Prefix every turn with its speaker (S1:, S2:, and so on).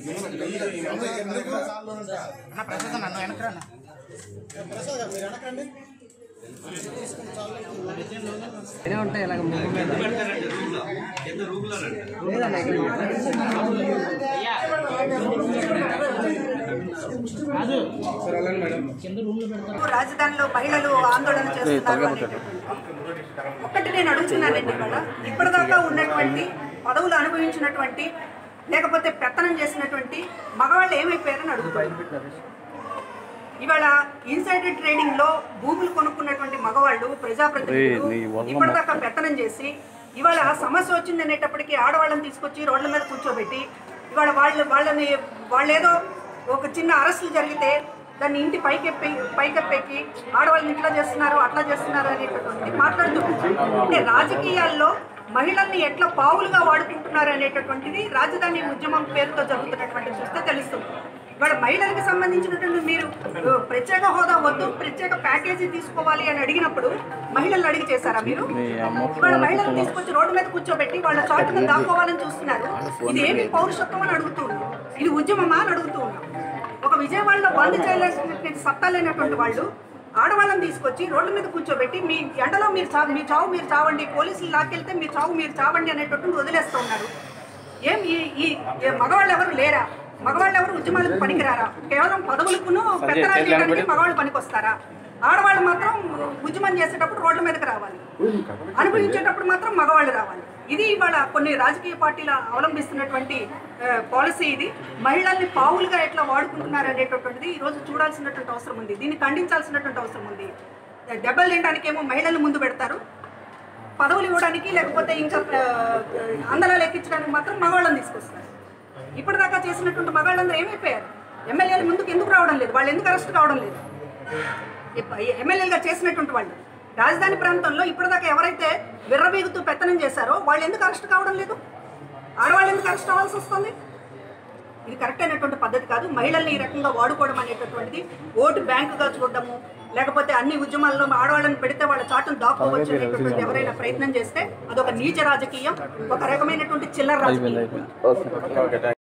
S1: అన్న ప్రసాద్ నన్ను వెనకరా అన్న.
S2: ఇదే ఉంటాయి ఇలాగ ముగ్గు మీద లేదన్న ఇక్కడ
S3: రాజధానిలో మహిళలు ఆందోళన చేస్తున్నారు అనేది. ఒక్కటి నేను అడుగుతున్నానండి ఇవాళ ఇప్పటిదాకా ఉన్నటువంటి పదవులు అనుభవించినటువంటి లేకపోతే పెత్తనం చేసినటువంటి మగవాళ్ళు ఏమైపోయారని అడుగుతారు ఇవాళ ఇన్సైడర్ ట్రేడింగ్ లో భూములు కొనుక్కున్నటువంటి మగవాళ్ళు ప్రజాప్రతినిధులు ఇప్పటిదాకా పెత్తనం చేసి ఇవాళ సమస్య వచ్చింది అనేటప్పటికీ ఆడవాళ్ళని తీసుకొచ్చి రోడ్ల మీద కూర్చోబెట్టి ఇవాళ వాళ్ళు వాళ్ళని వాళ్ళేదో ఒక చిన్న అరెస్టులు జరిగితే దాన్ని ఇంటి పైకెప్పి పైకెప్పెక్కి ఆడవాళ్ళని ఇట్లా చేస్తున్నారు అట్లా చేస్తున్నారు అనేటటువంటి మాట్లాడుతున్నారు అంటే రాజకీయాల్లో మహిళల్ని ఎట్లా పావులుగా వాడుకుంటున్నారు అనేటటువంటిది రాజధాని ఉద్యమం పేరుతో జరుగుతున్నటువంటి చూస్తే తెలుస్తుంది ఇవాళ మహిళలకు సంబంధించినటువంటి మీరు ఆ, ప్రత్యేక హోదా వద్దు ప్రత్యేక ప్యాకేజీ తీసుకోవాలి అని అడిగినప్పుడు మహిళలు అడిగి చేశారా మీరు ఇవాళ మహిళలను తీసుకొచ్చి రోడ్డు మీద కూర్చోబెట్టి వాళ్ళ చాటును దాక్కోవాలని చూస్తున్నారు ఇది ఏమి పౌరుషత్వం అని అడుగుతూ ఉన్నాం ఇది ఉద్యమమా అని అడుగుతూ ఉన్నాం ఒక విజయవాడలో బంద్ చేయలేసినటువంటి సత్తా లేనటువంటి వాళ్ళు ఆడవాళ్ళని తీసుకొచ్చి రోడ్ల మీద కూర్చోబెట్టి మీ ఎండలో మీరు చా మీ చావు మీరు చావండి పోలీసులు లాక్కెళ్తే మీ చావు మీరు చావండి అనేటటువంటి వదిలేస్తూ ఉన్నారు ఏం ఈ ఈ ఈ మగవాళ్ళు ఎవరు లేరా మగవాళ్ళు ఎవరు ఉద్యమాలకు పనికిరారా కేవలం పదవులకును పెత్తనాలు చేయడానికి మగవాళ్ళు పనికొస్తారా ఆడవాళ్ళు మాత్రం ఉద్యమం చేసేటప్పుడు రోడ్ల మీదకి రావాలి అనుభవించేటప్పుడు మాత్రం మగవాళ్ళు రావాలి ఇది ఇవాళ కొన్ని రాజకీయ పార్టీలు అవలంబిస్తున్నటువంటి పాలసీ ఇది మహిళల్ని పావులుగా ఎట్లా వాడుకుంటున్నారు అనేటటువంటిది ఈ రోజు చూడాల్సినటువంటి అవసరం ఉంది దీన్ని ఖండించాల్సినటువంటి అవసరం ఉంది దెబ్బలు తినడానికేమో మహిళలు ముందు పెడతారు పదవులు ఇవ్వడానికి లేకపోతే ఇంకా ఆ, అందలాలు ఎక్కించడానికి మాత్రం మగవాళ్ళని తీసుకొస్తారు ఇప్పటిదాకా చేసినటువంటి మగాళ్ళందరూ ఏమైపోయారు ఎమ్మెల్యేలు ముందుకు ఎందుకు రావడం లేదు వాళ్ళు ఎందుకు అరెస్ట్ కావడం లేదు ఇప్ప- ఎమ్మెల్యేలుగా చేసినటువంటి వాళ్ళు రాజధాని ప్రాంతంలో ఇప్పటిదాకా ఎవరైతే విర్రబీగుతూ పెత్తనం చేశారో వాళ్ళు ఎందుకు అరెస్ట్ కావడం లేదు ఆడవాళ్ళు ఎందుకు అరెస్ట్ అవ్వాల్సి వస్తుంది ఇది కరెక్ట్ అయినటువంటి పద్ధతి కాదు మహిళల్ని ఈ రకంగా వాడుకోవడం అనేటటువంటిది ఓటు బ్యాంకుగా చూడడము లేకపోతే అన్ని ఉద్యమాల్లో ఆడవాళ్ళని పెడితే వాళ్ళ చాటును దాక్కోవచ్చు అనేటటువంటి ఎవరైనా ప్రయత్నం చేస్తే అదొక నీచ రాజకీయం ఒక రకమైనటువంటి చిల్లర రాజకీయం